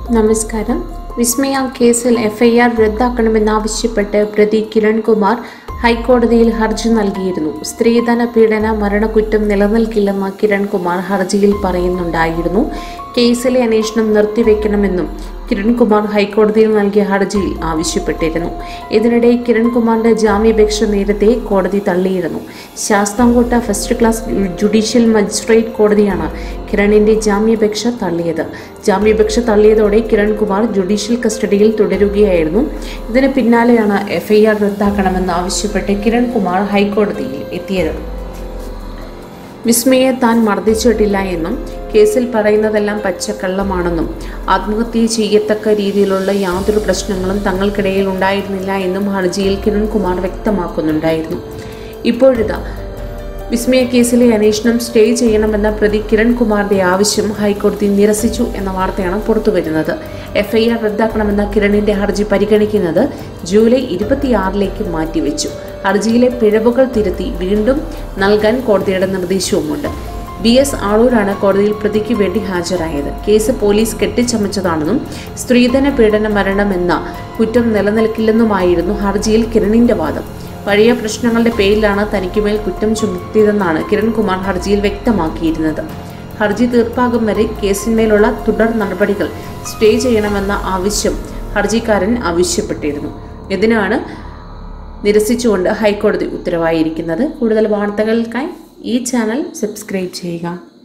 നമസ്കാരം വിസ്മയ കേസിൽ എഫ്ഐആർ റദ്ദാക്കണമെന്നാവശ്യപ്പെട്ട് പ്രതി കിരൺകുമാർ ഹൈക്കോടതിയിൽ ഹർജി നൽകിയിരുന്നു സ്ത്രീധന പീഡന മരണക്കുറ്റം നിലനിൽക്കില്ലെന്ന് കിരൺകുമാർ ഹർജിയിൽ പറയുന്നുണ്ടായിരുന്നു കേസിലെ അന്വേഷണം നിർത്തിവെക്കണമെന്നും കിരൺകുമാർ ഹൈക്കോടതിയിൽ നൽകിയ ഹർജിയിൽ ആവശ്യപ്പെട്ടിരുന്നു ഇതിനിടെ കിരൺകുമാറിന്റെ ജാമ്യാപേക്ഷ നേരത്തെ കോടതി തള്ളിയിരുന്നു Sasthamkotta first class judicial magistrate കോടതിയാണ് കിരണിന്റെ ജാമ്യാപേക്ഷ തള്ളിയത് ജാമ്യാപേക്ഷ തള്ളിയതോടെ കിരൺകുമാർ ജുഡീഷ്യൽ കസ്റ്റഡിയിൽ തുടരുകയായിരുന്നു ഇതിന് പിന്നാലെയാണ് എഫ്ഐആർ റദ്ദാക്കണമെന്ന് ആവശ്യപ്പെട്ട് കിരൺകുമാർ ഹൈക്കോടതിയിൽ എത്തിയത് വിസ്മയെ താൻ മർദ്ദിച്ചിട്ടില്ല എന്നും കേസിൽ പറയുന്നതെല്ലാം പച്ചക്കള്ളമാണെന്നും ആത്മഹത്യ ചെയ്യത്തക്ക രീതിയിലുള്ള യാതൊരു പ്രശ്നങ്ങളും തങ്ങൾക്കിടയിൽ ഉണ്ടായിരുന്നില്ല എന്നും ഹർജിയിൽ കിരൺകുമാർ വ്യക്തമാക്കുന്നുണ്ടായിരുന്നു ഇപ്പോഴിതാ വിസ്മയ കേസിലെ അന്വേഷണം സ്റ്റേ ചെയ്യണമെന്ന പ്രതി കിരൺകുമാറിന്റെ ആവശ്യം ഹൈക്കോടതി നിരസിച്ചു എന്ന വാർത്തയാണ് പുറത്തുവരുന്നത് എഫ്ഐആർ റദ്ദാക്കണമെന്ന കിരണിന്റെ ഹർജി പരിഗണിക്കുന്നത് ജൂലൈ ഇരുപത്തിയാറിലേക്ക് മാറ്റിവെച്ചു ഹർജിയിലെ പിഴവുകൾ തിരുത്തി വീണ്ടും നൽകാൻ കോടതിയുടെ നിർദ്ദേശവുമുണ്ട് ബി എസ് ആളൂരാണ് കോടതിയിൽ പ്രതിക്ക് വേണ്ടി ഹാജരായത് കേസ് പോലീസ് കെട്ടിച്ചമച്ചതാണെന്നും സ്ത്രീധന പീഡന മരണമെന്ന കുറ്റം നിലനിൽക്കില്ലെന്നുമായിരുന്നു ഹർജിയിൽ കിരണിന്റെ വാദം പഴയ പ്രശ്നങ്ങളുടെ പേരിലാണ് തനിക്കുമേൽ കുറ്റം ചുമത്തിയതെന്നാണ് കിരൺകുമാർ ഹർജിയിൽ വ്യക്തമാക്കിയിരുന്നത് ഹർജി തീർപ്പാകും വരെ കേസിന്മേലുള്ള തുടർ നടപടികൾ സ്റ്റേ ചെയ്യണമെന്ന ആവശ്യം ഹർജിക്കാരൻ ആവശ്യപ്പെട്ടിരുന്നു ഇതിനാണ് നിരസിച്ചുകൊണ്ട് ഹൈക്കോടതി ഉത്തരവായിരിക്കുന്നത് കൂടുതൽ വാർത്തകൾക്കായി ഈ ചാനൽ സബ്സ്ക്രൈബ് ചെയ്യുക